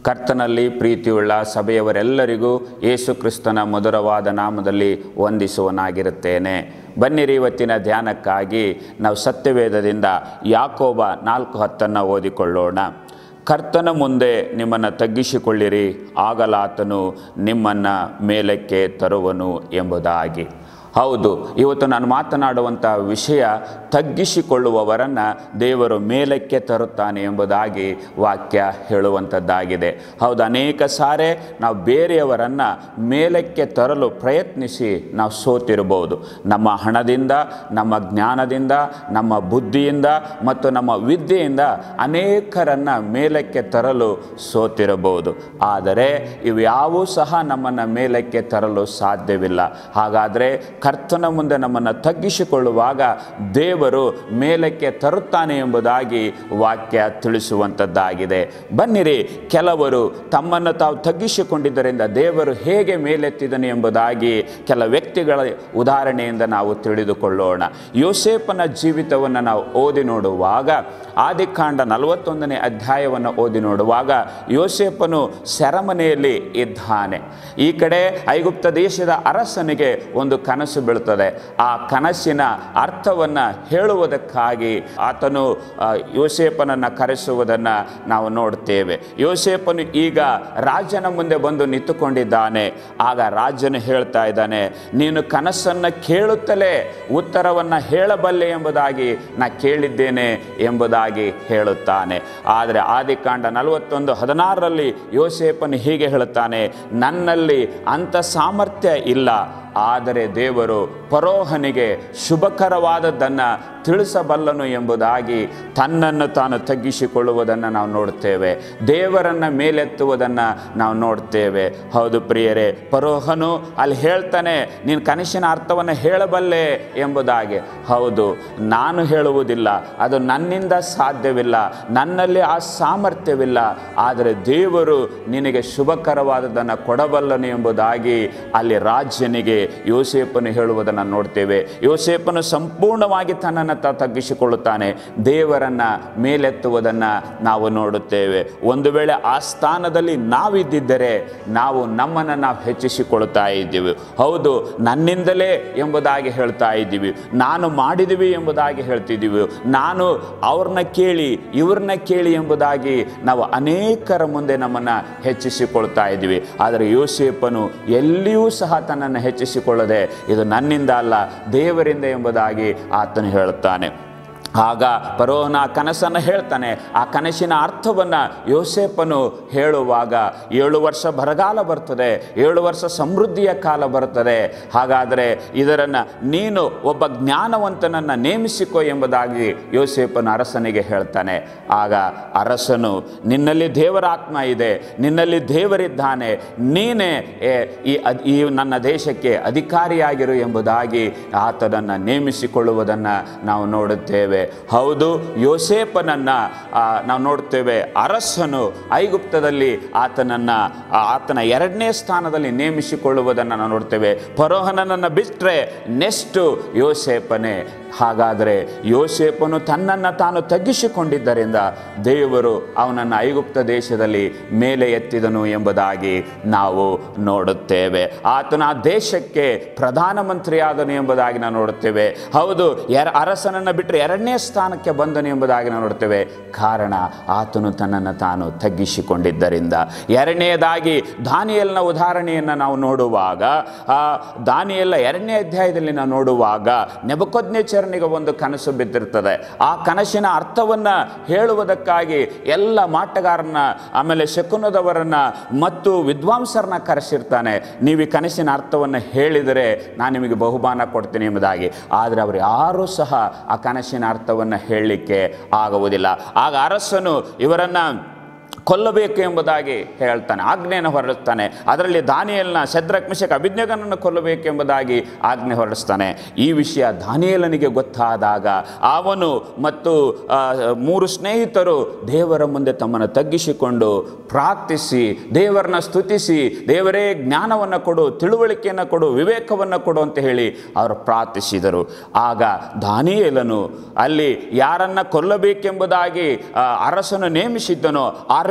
ಕರ್ತನಲ್ಲಿ ಪ್ರೀತಿಯುಳ್ಳ ಸಭೆಯವರೆಲ್ಲರಿಗೂ ಯೇಸು ಕ್ರಿಸ್ತನ ಮಧುರವಾದ ನಾಮದಲ್ಲಿ ವಂದಿಸುವನಾಗಿರುತ್ತೇನೆ ಬನ್ನಿರಿ ಇವತ್ತಿನ ಧ್ಯಾನಕ್ಕಾಗಿ ನಾವು ಸತ್ಯವೇದದಿಂದ ಯಾಕೋಬ ನಾಲ್ಕು ಹತ್ತನ್ನು ಓದಿಕೊಳ್ಳೋಣ ಕರ್ತನ ಮುಂದೆ ನಿಮ್ಮನ್ನು ತಗ್ಗಿಸಿಕೊಳ್ಳಿರಿ ಆಗಲಾತನು ನಿಮ್ಮನ್ನು ಮೇಲಕ್ಕೆ ತರುವನು ಎಂಬುದಾಗಿ ಹೌದು ಇವತ್ತು ನಾನು ಮಾತನಾಡುವಂಥ ವಿಷಯ ತಗ್ಗಿಸಿಕೊಳ್ಳುವವರನ್ನು ದೇವರು ಮೇಲಕ್ಕೆ ತರುತ್ತಾನೆ ಎಂಬುದಾಗಿ ವಾಕ್ಯ ಹೇಳುವಂಥದ್ದಾಗಿದೆ ಹೌದು ಅನೇಕ ಸಾರೆ ನಾವು ಬೇರೆಯವರನ್ನು ಮೇಲಕ್ಕೆ ತರಲು ಪ್ರಯತ್ನಿಸಿ ನಾವು ಸೋತಿರಬಹುದು ನಮ್ಮ ಹಣದಿಂದ ನಮ್ಮ ಜ್ಞಾನದಿಂದ ನಮ್ಮ ಬುದ್ಧಿಯಿಂದ ಮತ್ತು ನಮ್ಮ ವಿದ್ಯೆಯಿಂದ ಅನೇಕರನ್ನು ಮೇಲಕ್ಕೆ ತರಲು ಸೋತಿರಬಹುದು ಆದರೆ ಇವ್ಯಾವೂ ಸಹ ನಮ್ಮನ್ನು ಮೇಲಕ್ಕೆ ತರಲು ಸಾಧ್ಯವಿಲ್ಲ ಹಾಗಾದರೆ ಕರ್ತನ ಮುಂದೆ ನಮ್ಮನ್ನು ತಗ್ಗಿಸಿಕೊಳ್ಳುವಾಗ ದೇವರು ಮೇಲಕ್ಕೆ ತರುತ್ತಾನೆ ಎಂಬುದಾಗಿ ವಾಕ್ಯ ತಿಳಿಸುವಂಥದ್ದಾಗಿದೆ ಬನ್ನಿರಿ ಕೆಲವರು ತಮ್ಮನ್ನು ತಾವು ತಗ್ಗಿಸಿಕೊಂಡಿದ್ದರಿಂದ ದೇವರು ಹೇಗೆ ಮೇಲೆತ್ತಿದನು ಎಂಬುದಾಗಿ ಕೆಲ ವ್ಯಕ್ತಿಗಳ ಉದಾಹರಣೆಯಿಂದ ನಾವು ತಿಳಿದುಕೊಳ್ಳೋಣ ಯೋಸೇಪನ ಜೀವಿತವನ್ನು ನಾವು ಓದಿ ನೋಡುವಾಗ ಆದಿಕಾಂಡ ನಲವತ್ತೊಂದನೇ ಅಧ್ಯಾಯವನ್ನು ಓದಿ ನೋಡುವಾಗ ಯೋಸೇಪನು ಸೆರಮನೆಯಲ್ಲಿ ಇದ್ದಾನೆ ಈ ಕಡೆ ಐಗುಪ್ತ ದೇಶದ ಅರಸನಿಗೆ ಒಂದು ಕನಸು ಬೀಳ್ತದೆ ಆ ಕನಸಿನ ಅರ್ಥವನ್ನು ಹೇಳುವುದಕ್ಕಾಗಿ ಆತನು ಆ, ಯೋಸೇಪನನ್ನು ಕರೆಸುವುದನ್ನು ನಾವು ನೋಡ್ತೇವೆ ಯೋಸೇಪನು ಈಗ ರಾಜನ ಮುಂದೆ ಬಂದು ನಿಂತುಕೊಂಡಿದ್ದಾನೆ ಆಗ ರಾಜನು ಹೇಳ್ತಾ ಇದ್ದಾನೆ ನೀನು ಕನಸನ್ನು ಕೇಳುತ್ತಲೇ ಉತ್ತರವನ್ನು ಹೇಳಬಲ್ಲೆ ಎಂಬುದಾಗಿ ನಾ ಕೇಳಿದ್ದೇನೆ ಎಂಬುದಾಗಿ ಹೇಳುತ್ತಾನೆ ಆದರೆ ಆದಿಕಾಂಡ ನಲವತ್ತೊಂದು ಹದಿನಾರರಲ್ಲಿ ಯೋಸೇಪನು ಹೀಗೆ ಹೇಳುತ್ತಾನೆ ನನ್ನಲ್ಲಿ ಅಂಥ ಸಾಮರ್ಥ್ಯ ಇಲ್ಲ ಆದರೆ ದೇವರು ಪರೋಹನಿಗೆ ಶುಭಕರವಾದದ್ದನ್ನು ತಿಳಿಸಬಲ್ಲನು ಎಂಬುದಾಗಿ ತನ್ನನ್ನು ತಾನು ತಗ್ಗಿಸಿಕೊಳ್ಳುವುದನ್ನು ನಾವು ನೋಡ್ತೇವೆ ದೇವರನ್ನು ಮೇಲೆತ್ತುವುದನ್ನು ನಾವು ನೋಡ್ತೇವೆ ಹೌದು ಪ್ರಿಯರೇ ಪರೋಹನು ಅಲ್ಲಿ ಹೇಳ್ತಾನೆ ನೀನು ಕನಸಿನ ಅರ್ಥವನ್ನು ಹೇಳಬಲ್ಲೆ ಎಂಬುದಾಗಿ ಹೌದು ನಾನು ಹೇಳುವುದಿಲ್ಲ ಅದು ನನ್ನಿಂದ ಸಾಧ್ಯವಿಲ್ಲ ನನ್ನಲ್ಲಿ ಆ ಸಾಮರ್ಥ್ಯವಿಲ್ಲ ಆದರೆ ದೇವರು ನಿನಗೆ ಶುಭಕರವಾದದ್ದನ್ನು ಕೊಡಬಲ್ಲನು ಎಂಬುದಾಗಿ ಅಲ್ಲಿ ರಾಜ್ಯನಿಗೆ ಯೋಸೇಪನು ಹೇಳುವುದನ್ನು ನೋಡ್ತೇವೆ ಯೋಸೇಪನು ಸಂಪೂರ್ಣವಾಗಿ ತನ್ನನ್ನು ತ ತಗ್ಗಿಸಿಕೊಳ್ಳುತ್ತಾನೆ ದೇವರನ್ನು ಮೇಲೆತ್ತುವುದನ್ನು ನಾವು ನೋಡುತ್ತೇವೆ ಒಂದು ವೇಳೆ ಆ ಸ್ಥಾನದಲ್ಲಿ ನಾವಿದ್ದಿದ್ದರೆ ನಾವು ನಮ್ಮನ್ನು ನಾವು ಹೆಚ್ಚಿಸಿಕೊಳ್ಳುತ್ತಾ ಇದ್ದೀವಿ ಹೌದು ನನ್ನಿಂದಲೇ ಎಂಬುದಾಗಿ ಹೇಳ್ತಾ ಇದ್ದೀವಿ ನಾನು ಮಾಡಿದ್ದೀವಿ ಎಂಬುದಾಗಿ ಹೇಳ್ತಿದ್ದೀವಿ ನಾನು ಅವ್ರನ್ನ ಕೇಳಿ ಇವ್ರನ್ನ ಕೇಳಿ ಎಂಬುದಾಗಿ ನಾವು ಅನೇಕರ ಮುಂದೆ ನಮ್ಮನ್ನು ಹೆಚ್ಚಿಸಿಕೊಳ್ತಾ ಇದ್ದೀವಿ ಆದರೆ ಯೋಸೇಪನು ಎಲ್ಲಿಯೂ ಸಹ ತನ್ನನ್ನು ಹೆಚ್ಚಿಸಿಕೊಳ್ಳದೆ ಇದು ನನ್ನಿಂದ ಅಲ್ಲ ದೇವರಿಂದ ಎಂಬುದಾಗಿ ಆತನು ಹೇಳುತ್ತಾನೆ ಆಗ ಪರೋಹನ ಆ ಕನಸನ್ನು ಹೇಳ್ತಾನೆ ಆ ಕನಸಿನ ಅರ್ಥವನ್ನು ಯೋಸೇಪನು ಹೇಳುವಾಗ ಏಳು ವರ್ಷ ಬರಗಾಲ ಬರ್ತದೆ ಏಳು ವರ್ಷ ಸಮೃದ್ಧಿಯ ಕಾಲ ಬರುತ್ತದೆ ಹಾಗಾದರೆ ಇದರನ್ನು ನೀನು ಒಬ್ಬ ಜ್ಞಾನವಂತನನ್ನು ನೇಮಿಸಿಕೊ ಎಂಬುದಾಗಿ ಯೋಸೇಪನು ಅರಸನಿಗೆ ಹೇಳ್ತಾನೆ ಆಗ ಅರಸನು ನಿನ್ನಲ್ಲಿ ದೇವರ ಆತ್ಮ ಇದೆ ನಿನ್ನಲ್ಲಿ ದೇವರಿದ್ದಾನೆ ನೀನೇ ಏ, ಈ ಅದ್- ಈ ನನ್ನ ದೇಶಕ್ಕೆ ಅಧಿಕಾರಿಯಾಗಿರು ಎಂಬುದಾಗಿ ಆತನನ್ನು ನೇಮಿಸಿಕೊಳ್ಳುವುದನ್ನು ನಾವು ನೋಡುತ್ತೇವೆ ಹೌದು ಯೋಸೇಪನನ್ನು ಆ, ನಾವು ನೋಡ್ತೇವೆ ಅರಸನು ಐಗುಪ್ತದಲ್ಲಿ ಆತನನ್ನು ಆ, ಆತನ ಎರಡನೇ ಸ್ಥಾನದಲ್ಲಿ ನೇಮಿಸಿಕೊಳ್ಳುವುದನ್ನು ನಾವು ನೋಡ್ತೇವೆ ಫರೋಹನನನ್ನು ಬಿಟ್ಟರೆ ನೆಕ್ಸ್ಟು ಯೋಸೇಪನೇ ಹಾಗಾದರೆ ಯೋಸೇಪನು ತನ್ನನ್ನು ತಾನು ತಗ್ಗಿಸಿಕೊಂಡಿದ್ದರಿಂದ ದೇವರು ಅವನನ್ನು ಐಗುಪ್ತ ದೇಶದಲ್ಲಿ ಮೇಲೆ ಎತ್ತಿದನು ಎಂಬುದಾಗಿ ನಾವು ನೋಡುತ್ತೇವೆ ಆತನ ಆ ದೇಶಕ್ಕೆ ಪ್ರಧಾನಮಂತ್ರಿಯಾದನು ಎಂಬುದಾಗಿ ನಾವು ನೋಡುತ್ತೇವೆ ಹೌದು ಎರ ಅರಸನನ್ನು ಬಿಟ್ಟರೆ ಎರಡನೇ ಸ್ಥಾನಕ್ಕೆ ಬಂದನು ಎಂಬುದಾಗಿ ನಾವು ನೋಡ್ತೇವೆ ಕಾರಣ ಆತನು ತನ್ನನ್ನು ತಾನು ತಗ್ಗಿಸಿಕೊಂಡಿದ್ದರಿಂದ ಎರಡನೆಯದಾಗಿ ದಾನಿಯಲ್ನ ಉದಾಹರಣೆಯನ್ನು ನಾವು ನೋಡುವಾಗ ಆ ದಾನಿಯಲ್ಲ ಎರಡನೇ ಅಧ್ಯಾಯದಲ್ಲಿ ನಾವು ನೋಡುವಾಗ ನೆಬಕೊದ್ನೇಚರನಿಗೆ ಒಂದು ಕನಸು ಬಿದ್ದಿರ್ತದೆ ಆ ಕನಸಿನ ಅರ್ಥವನ್ನು ಹೇಳುವುದಕ್ಕಾಗಿ ಎಲ್ಲ ಮಾಟಗಾರನ್ನ ಆಮೇಲೆ ಶಕುನದವರನ್ನ ಮತ್ತು ವಿದ್ವಾಂಸರನ್ನ ಕರೆಸಿರ್ತಾನೆ ನೀವು ಈ ಕನಸಿನ ಅರ್ಥವನ್ನು ಹೇಳಿದರೆ ನಾನು ನಿಮಗೆ ಬಹುಮಾನ ಕೊಡ್ತೀನಿ ಎಂಬುದಾಗಿ ಆದರೆ ಅವರು ಯಾರೂ ಸಹ ಆ ಕನಸಿನ ಅರ್ಥವನ್ನು ಹೇಳಲಿಕ್ಕೆ ಆಗುವುದಿಲ್ಲ ಆಗ ಅರಸನು ಇವರನ್ನು ಕೊಲ್ಲಬೇಕು ಎಂಬುದಾಗಿ ಹೇಳ್ತಾನೆ ಆಜ್ಞೆಯನ್ನು ಹೊರಡಿಸ್ತಾನೆ ಅದರಲ್ಲಿ ದಾನಿಯಲ್ನ ಶದ್ರಕ್ ಮಿಷಕ್ ಅಭಿಜ್ಞಾನನ್ನು ಕೊಲ್ಲಬೇಕು ಎಂಬುದಾಗಿ ಆಜ್ಞೆ ಹೊರಡಿಸ್ತಾನೆ ಈ ವಿಷಯ ದಾನಿಯಲನಿಗೆ ಗೊತ್ತಾದಾಗ ಅವನು ಮತ್ತು ಆ, ಮೂರು ಸ್ನೇಹಿತರು ದೇವರ ಮುಂದೆ ತಮ್ಮನ್ನು ತಗ್ಗಿಸಿಕೊಂಡು ಪ್ರಾರ್ಥಿಸಿ ದೇವರನ್ನ ಸ್ತುತಿಸಿ ದೇವರೇ ಜ್ಞಾನವನ್ನು ಕೊಡು ತಿಳುವಳಿಕೆಯನ್ನು ಕೊಡು ವಿವೇಕವನ್ನು ಕೊಡು ಅಂತ ಹೇಳಿ ಅವರು ಪ್ರಾರ್ಥಿಸಿದರು ಆಗ ದಾನಿಯೇಲನು ಅಲ್ಲಿ ಯಾರನ್ನ ಕೊಲ್ಲಬೇಕೆಂಬುದಾಗಿ ಆ, ಅರಸನು ನೇಮಿಸಿದ್ದನೋ ಆ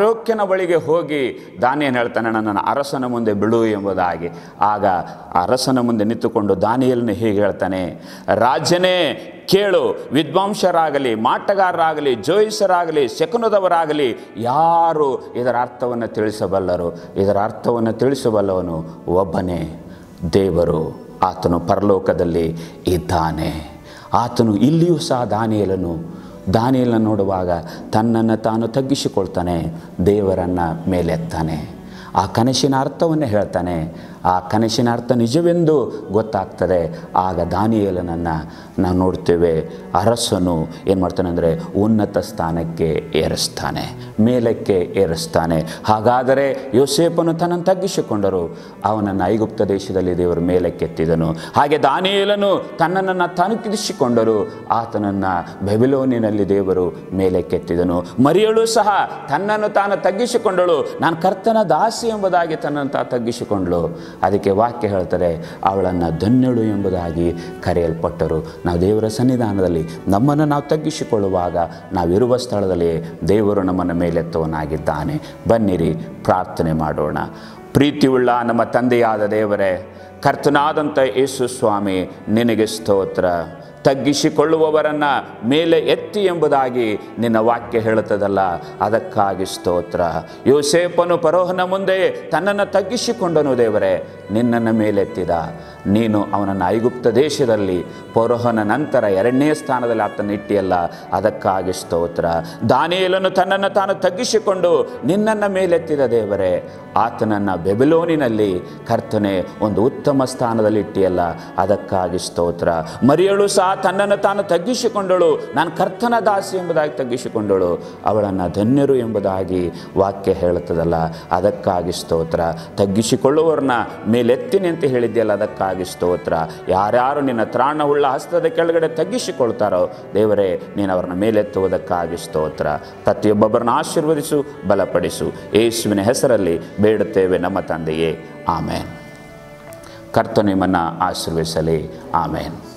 ಆರೋಗ್ಯನ ಬಳಿಗೆ ಹೋಗಿ ದಾನಿಯನ್ ಹೇಳ್ತಾನೆ ನನ್ನನ್ನು ಅರಸನ ಮುಂದೆ ಬಿಡು ಎಂಬುದಾಗಿ ಆಗ ಅರಸನ ಮುಂದೆ ನಿಂತುಕೊಂಡು ದಾನಿಯಲ್ನ ಹೀಗೆ ಹೇಳ್ತಾನೆ ರಾಜನೇ ಕೇಳು ವಿದ್ವಾಂಸರಾಗಲಿ ಮಾಟಗಾರರಾಗಲಿ ಜೋಯಿಸರಾಗಲಿ ಶಕುನದವರಾಗಲಿ ಯಾರು ಇದರ ಅರ್ಥವನ್ನು ತಿಳಿಸಬಲ್ಲರು ಇದರ ಅರ್ಥವನ್ನು ತಿಳಿಸಬಲ್ಲವನು ಒಬ್ಬನೇ ದೇವರು ಆತನು ಪರಲೋಕದಲ್ಲಿ ಇದ್ದಾನೆ ಆತನು ಇಲ್ಲಿಯೂ ಸಹ ದಾನಿಯಲನು ದಾನಿಯಲನ್ನು ನೋಡುವಾಗ ತನ್ನನ್ನು ತಾನು ತಗ್ಗಿಸಿಕೊಳ್ತಾನೆ ದೇವರನ್ನು ಮೇಲೆತ್ತಾನೆ ಆ ಕನಸಿನ ಅರ್ಥವನ್ನು ಹೇಳ್ತಾನೆ ಆ ಕನಸಿನ ಅರ್ಥ ನಿಜವೆಂದು ಗೊತ್ತಾಗ್ತದೆ ಆಗ ದಾನಿಯೇಲನನ್ನು ನಾವು ನೋಡ್ತೇವೆ ಅರಸನು ಏನು ಮಾಡ್ತಾನೆ ಅಂದರೆ ಉನ್ನತ ಸ್ಥಾನಕ್ಕೆ ಏರಿಸ್ತಾನೆ ಮೇಲಕ್ಕೆ ಏರಿಸ್ತಾನೆ ಹಾಗಾದರೆ ಯೋಸೇಪನು ತನ್ನನ್ನು ತಗ್ಗಿಸಿಕೊಂಡರು ಅವನನ್ನು ಐಗುಪ್ತ ದೇಶದಲ್ಲಿ ದೇವರು ಮೇಲಕ್ಕೆತ್ತಿದನು ಹಾಗೆ ದಾನಿಯೇಲನು ತನ್ನನ್ನು ತನಕಿಸಿಕೊಂಡರು ಆತನನ್ನು ಬೆಬಿಲೋನಿನಲ್ಲಿ ದೇವರು ಮೇಲಕ್ಕೆತ್ತಿದನು ಮರಿಯಳು ಸಹ ತನ್ನನ್ನು ತಾನು ತಗ್ಗಿಸಿಕೊಂಡಳು ನಾನು ಕರ್ತನ ದಾಸಿ ಎಂಬುದಾಗಿ ತನ್ನನ್ನು ತಾ ತಗ್ಗಿಸಿಕೊಂಡಳು ಅದಕ್ಕೆ ವಾಕ್ಯ ಹೇಳ್ತಾರೆ ಅವಳನ್ನು ಧನ್ಯಳು ಎಂಬುದಾಗಿ ಕರೆಯಲ್ಪಟ್ಟರು ನಾವು ದೇವರ ಸನ್ನಿಧಾನದಲ್ಲಿ ನಮ್ಮನ್ನು ನಾವು ತಗ್ಗಿಸಿಕೊಳ್ಳುವಾಗ ನಾವಿರುವ ಸ್ಥಳದಲ್ಲಿ ದೇವರು ನಮ್ಮನ್ನು ಮೇಲೆತ್ತವನಾಗಿದ್ದಾನೆ ಬನ್ನಿರಿ ಪ್ರಾರ್ಥನೆ ಮಾಡೋಣ ಪ್ರೀತಿಯುಳ್ಳ ನಮ್ಮ ತಂದೆಯಾದ ದೇವರೇ ಕರ್ತನಾದಂಥ ಯೇಸು ಸ್ವಾಮಿ ನಿನಗೆ ಸ್ತೋತ್ರ ತಗ್ಗಿಸಿಕೊಳ್ಳುವವರನ್ನು ಮೇಲೆ ಎತ್ತಿ ಎಂಬುದಾಗಿ ನಿನ್ನ ವಾಕ್ಯ ಹೇಳುತ್ತದಲ್ಲ ಅದಕ್ಕಾಗಿ ಸ್ತೋತ್ರ ಯೋಸೇಪನು ಪರೋಹನ ಮುಂದೆ ತನ್ನನ್ನು ತಗ್ಗಿಸಿಕೊಂಡನು ದೇವರೇ ನಿನ್ನನ್ನು ಮೇಲೆತ್ತಿದ ನೀನು ಅವನನ್ನು ಐಗುಪ್ತ ದೇಶದಲ್ಲಿ ಪೌರೋಹನ ನಂತರ ಎರಡನೇ ಸ್ಥಾನದಲ್ಲಿ ಆತನ ಇಟ್ಟಿಯಲ್ಲ ಅದಕ್ಕಾಗಿ ಸ್ತೋತ್ರ ದಾನಿಯೇಲನು ತನ್ನನ್ನು ತಾನು ತಗ್ಗಿಸಿಕೊಂಡು ನಿನ್ನನ್ನು ಮೇಲೆತ್ತಿದ ದೇವರೇ ಆತನನ್ನು ಬೆಬಿಲೋನಿನಲ್ಲಿ ಕರ್ತನೆ ಒಂದು ಉತ್ತಮ ಸ್ಥಾನದಲ್ಲಿ ಇಟ್ಟಿಯಲ್ಲ ಅದಕ್ಕಾಗಿ ಸ್ತೋತ್ರ ಮರಿಯಳು ಸಹ ತನ್ನನ್ನು ತಾನು ತಗ್ಗಿಸಿಕೊಂಡಳು ನಾನು ಕರ್ತನ ದಾಸಿ ಎಂಬುದಾಗಿ ತಗ್ಗಿಸಿಕೊಂಡಳು ಅವಳನ್ನು ಧನ್ಯರು ಎಂಬುದಾಗಿ ವಾಕ್ಯ ಹೇಳುತ್ತದಲ್ಲ ಅದಕ್ಕಾಗಿ ಸ್ತೋತ್ರ ತಗ್ಗಿಸಿಕೊಳ್ಳುವವ್ರನ್ನ ಮೇಲೆತ್ತಿನಿ ಅಂತ ಹೇಳಿದ್ಯಲ್ಲ ಅದಕ್ಕಾಗಿ ಸ್ತೋತ್ರ ಯಾರ್ಯಾರು ನಿನ್ನ ತ್ರಾಣವುಳ್ಳ ಹಸ್ತದ ಕೆಳಗಡೆ ತಗ್ಗಿಸಿಕೊಳ್ತಾರೋ ದೇವರೇ ನೀನು ಅವರನ್ನ ಮೇಲೆತ್ತುವುದಕ್ಕಾಗಿ ಸ್ತೋತ್ರ ಪ್ರತಿಯೊಬ್ಬೊಬ್ಬರನ್ನ ಆಶೀರ್ವದಿಸು ಬಲಪಡಿಸು ಯೇಸುವಿನ ಹೆಸರಲ್ಲಿ ಬೇಡುತ್ತೇವೆ ನಮ್ಮ ತಂದೆಯೇ ಆಮೇನ್ ಕರ್ತ ನಿಮ್ಮನ್ನು ಆಶೀರ್ವದಿಸಲಿ ಆಮೇನ್